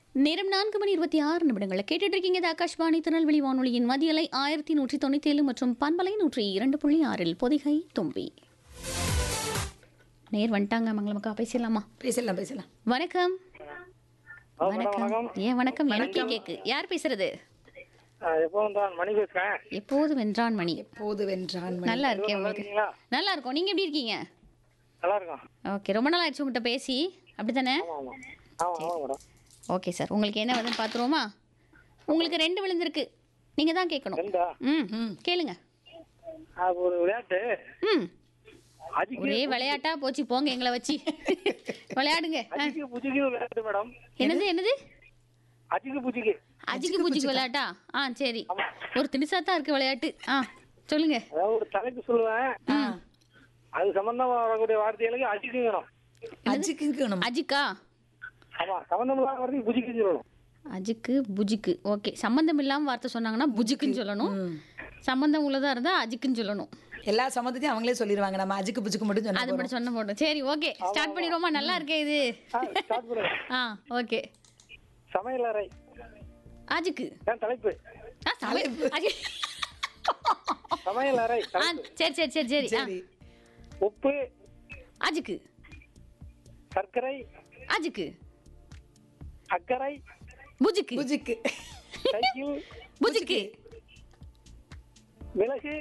நேரம் நான்கு மணி இருபத்தி ஆறு நிமிடங்களை கேட்டுட்டு இருக்கீங்க இது ஆகாஷ்வாணி திருநெல்வேலி வானொலியின் மதியலை ஆயிரத்தி நூற்றி தொண்ணூத்தி ஏழு மற்றும் பண்பலை நூற்றி இரண்டு புள்ளி ஆறில் பொதிகை தும்பி நேர் வந்துட்டாங்க மங்களமக்கா பேசலாமா பேசலாம் பேசலாம் வணக்கம் வணக்கம் ஏன் வணக்கம் எனக்கே கேக்கு யார் பேசுறது எப்பவும் தான் மணி பேசுறேன் எப்போது வென்றான் மணி போது வென்றான் மணி. நல்லா இருக்கேன் நல்லா உங்களுக்கு இருக்கீங்களா நல்லா இருக்கும் நீங்க எப்படி இருக்கீங்க நல்லா இருக்கும் ஓகே ரொம்ப நாள் ஆயிடுச்சு உங்ககிட்ட பேசி அப்படித்தானே ஆமா ஆமா ஆமா ஆமா மேடம் ஓகே சார் உங்களுக்கு என்ன வந்து பார்த்துருவோமா உங்களுக்கு ரெண்டு விழுந்திருக்கு நீங்க தான் கேட்கணும் ரெண்டா ம் கேளுங்க அது ஒரு விளையாட்டு ம் அதிக ஒரே விளையாட்டா போச்சு போங்க எங்களை வச்சு விளையாடுங்க ஆ, அதிக புஜிக்கு விளையாட்டு மேடம் என்னது என்னது அதிக புஜிக்கு அஜிக்கு புஜிக்கு விளையாட்டா ஆ சரி ஒரு திணிசா தான் இருக்கு விளையாட்டு ஆ சொல்லுங்க அதாவது ஒரு தலைப்பு சொல்லுவேன் அது சம்பந்தமா வரக்கூடிய வார்த்தைகளுக்கு அதிகங்கணும் அஜிக்கு இருக்கணும் அஜிக்கா ஆமா சம்பந்தம் இல்லாத வார்த்தைக்கு புஜிக்கு சொல்லணும் அஜிக்கு புஜிக்கு ஓகே சம்பந்தம் இல்லாம வார்த்தை சொன்னாங்கன்னா புஜிக்குன்னு சொல்லணும் சம்பந்தம் உள்ளதா இருந்தா அஜிக்குன்னு சொல்லணும் எல்லா சம்மந்தத்தையும் அவங்களே சொல்லிடுவாங்க நம்ம அஜிக்கு புஜிக்கு மட்டும் சொன்னா அது மட்டும் சொன்ன போட்டோம் சரி ஓகே ஸ்டார்ட் பண்ணிடுவோமா நல்லா இருக்கே இது ஆ, ஸ்டார்ட் பண்ணுங்க ஆ ஓகே சமையலறை அஜிக்கு ஏன் தலைப்பு ஆ, சமையல். அஜி- சமையலறை ஆ, தலைப்பு சரி சரி சரி சரி ஆ, சரி உப்பு அஜிக்கு சர்க்கரை அஜிக்கு அக்கறை புஜிக்கு புஜிக்கு சைக்கிள் புஜிக்கு மிளகு